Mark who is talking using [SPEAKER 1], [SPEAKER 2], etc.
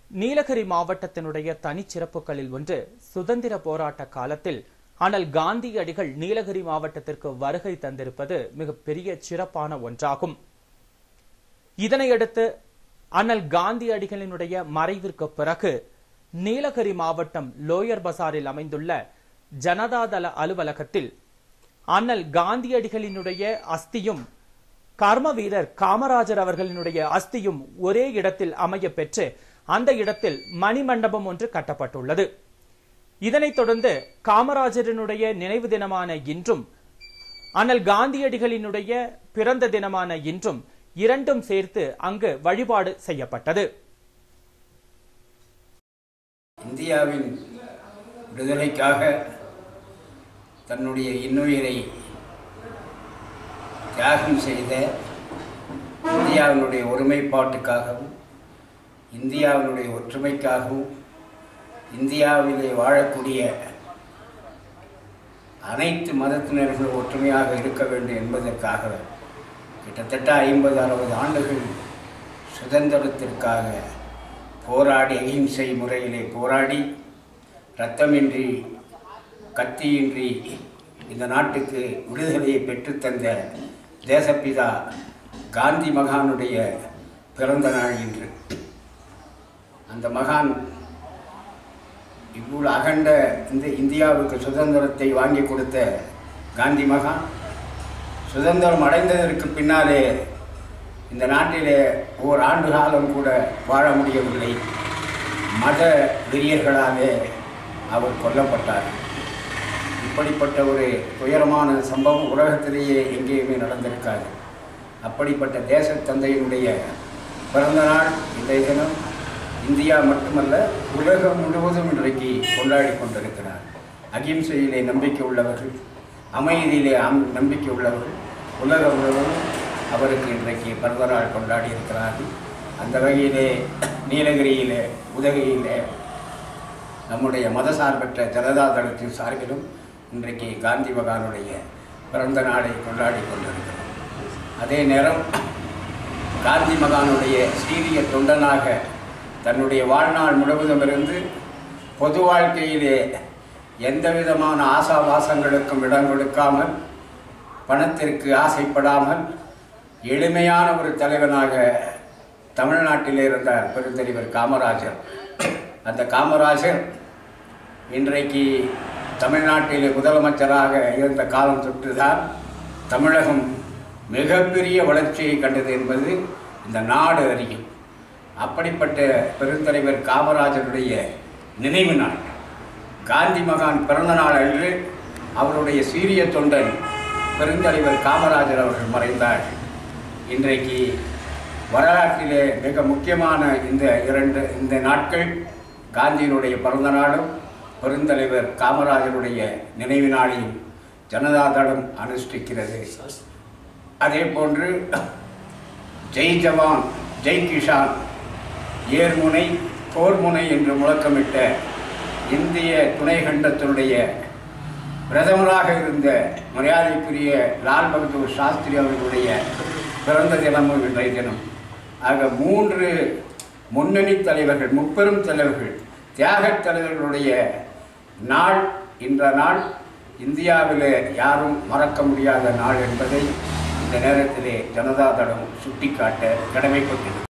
[SPEAKER 1] நீலகிரி மாவட்டத்தினுடைய தனிச்சிறப்புகளில் ஒன்று சுதந்திர போராட்ட காலத்தில் அனல் காந்தியடிகள் நீலகிரி மாவட்டத்திற்கு வருகை தந்திருப்பது மிகப்பெரிய சிறப்பான ஒன்றாகும் இதனையடுத்து அனல் காந்தியடிகளினுடைய மறைவிற்கு பிறகு நீலகிரி மாவட்டம் லோயர் பசாரில் அமைந்துள்ள ஜனதாதள அலுவலகத்தில் அண்ணல் காந்தியடிகளினுடைய அஸ்தியும் கர்ம வீரர் காமராஜர் அவர்களினுடைய அஸ்தியும் ஒரே இடத்தில் அமைய பெற்று அந்த இடத்தில் மணிமண்டபம் ஒன்று கட்டப்பட்டுள்ளது இதனைத் தொடர்ந்து காமராஜரினுடைய நினைவு தினமான இன்றும் அண்ணல் காந்தியடிகளினுடைய பிறந்த தினமான இன்றும் இரண்டும் சேர்த்து அங்கு வழிபாடு செய்யப்பட்டது
[SPEAKER 2] இந்தியாவின் விடுதலைக்காக தன்னுடைய இன்னுயிரை தியாகம் செய்த இந்தியாவினுடைய ஒருமைப்பாட்டுக்காகவும் இந்தியாவினுடைய ஒற்றுமைக்காகவும் இந்தியாவிலே வாழக்கூடிய அனைத்து மதத்தினர்களும் ஒற்றுமையாக இருக்க வேண்டும் என்பதற்காக கிட்டத்தட்ட ஐம்பது அறுபது ஆண்டுகள் சுதந்திரத்திற்காக போராடி அகிம்சை முறையிலே போராடி இரத்தமின்றி கத்தியின்றி இந்த நாட்டுக்கு விடுதலையை பெற்றுத்தந்த தேசப்பிதா காந்தி மகானுடைய பிறந்த நாள் இன்று அந்த மகான் இவ்வளவு அகண்ட இந்த இந்தியாவுக்கு சுதந்திரத்தை வாங்கி கொடுத்த காந்தி மகான் சுதந்திரம் அடைந்ததற்கு பின்னாலே இந்த நாட்டிலே ஓர் ஆண்டு காலம் கூட வாழ முடியவில்லை மத வெறியர்களாலே அவர் கொல்லப்பட்டார் இப்படிப்பட்ட ஒரு துயரமான சம்பவம் உலகத்திலேயே எங்கேயுமே நடந்திருக்காது அப்படிப்பட்ட தேசத்தந்தையினுடைய பிறந்த நாள் இன்றைய தினம் இந்தியா மட்டுமல்ல உலகம் முழுவதும் இன்றைக்கு கொண்டாடி கொண்டிருக்கிறார் அகிம்சையிலே நம்பிக்கை உள்ளவர்கள் அமைதியிலே அம் நம்பிக்கை உள்ளவர்கள் உலகம் முழுவதும் அவருக்கு இன்றைக்கு பிறந்த நாள் கொண்டாடி இருக்கிறார்கள் அந்த வகையிலே நீலகிரியிலே உதகையிலே நம்முடைய மதசார்பற்ற ஜனதா தளத்தின் சார்பிலும் இன்றைக்கு காந்தி மகானுடைய பிறந்த நாளை கொண்டாடி கொண்டிருக்கிறோம் அதே நேரம் காந்தி மகானுடைய சீரிய தொண்டனாக தன்னுடைய வாழ்நாள் முழுவதும் இருந்து பொது வாழ்க்கையிலே எந்த விதமான ஆசாபாசங்களுக்கும் இடம் கொடுக்காமல் பணத்திற்கு ஆசைப்படாமல் எளிமையான ஒரு தலைவனாக தமிழ்நாட்டிலே இருந்தார் பெருந்தலைவர் காமராஜர் அந்த காமராஜர் இன்றைக்கு தமிழ்நாட்டிலே முதலமைச்சராக இருந்த காலம் தொற்றுதான் தமிழகம் மிகப்பெரிய வளர்ச்சியை கண்டது என்பது இந்த நாடு அறியும் அப்படிப்பட்ட பெருந்தலைவர் காமராஜருடைய நினைவு நாள் காந்தி மகான் பிறந்த நாள் அன்று அவருடைய சீரிய தொண்டன் பெருந்தலைவர் காமராஜர் அவர்கள் மறைந்தார் இன்றைக்கு வரலாற்றிலே மிக முக்கியமான இந்த இரண்டு இந்த நாட்கள் காந்தியினுடைய பிறந்த நாளும் பெருந்தலைவர் காமராஜருடைய நினைவு நாளையும் ஜனதாதளம் அனுஷ்டிக்கிறது அதே போன்று ஜெய் ஜவான் ஜெய் கிஷான் ஏர்முனை போர்முனை என்று முழக்கமிட்ட இந்திய துணை கண்டத்தினுடைய பிரதமராக இருந்த மரியாதைக்குரிய லால் பகதூர் சாஸ்திரி அவர்களுடைய பிறந்த தினமும் இன்றைய தினம் ஆக மூன்று முன்னணி தலைவர்கள் முப்பெரும் தலைவர்கள் தியாகத் தலைவர்களுடைய நாள் இன்ற நாள் இந்தியாவில் யாரும் மறக்க முடியாத நாள் என்பதை இந்த நேரத்திலே ஜனதாதளம் சுட்டிக்காட்ட கடமைப்பட்டது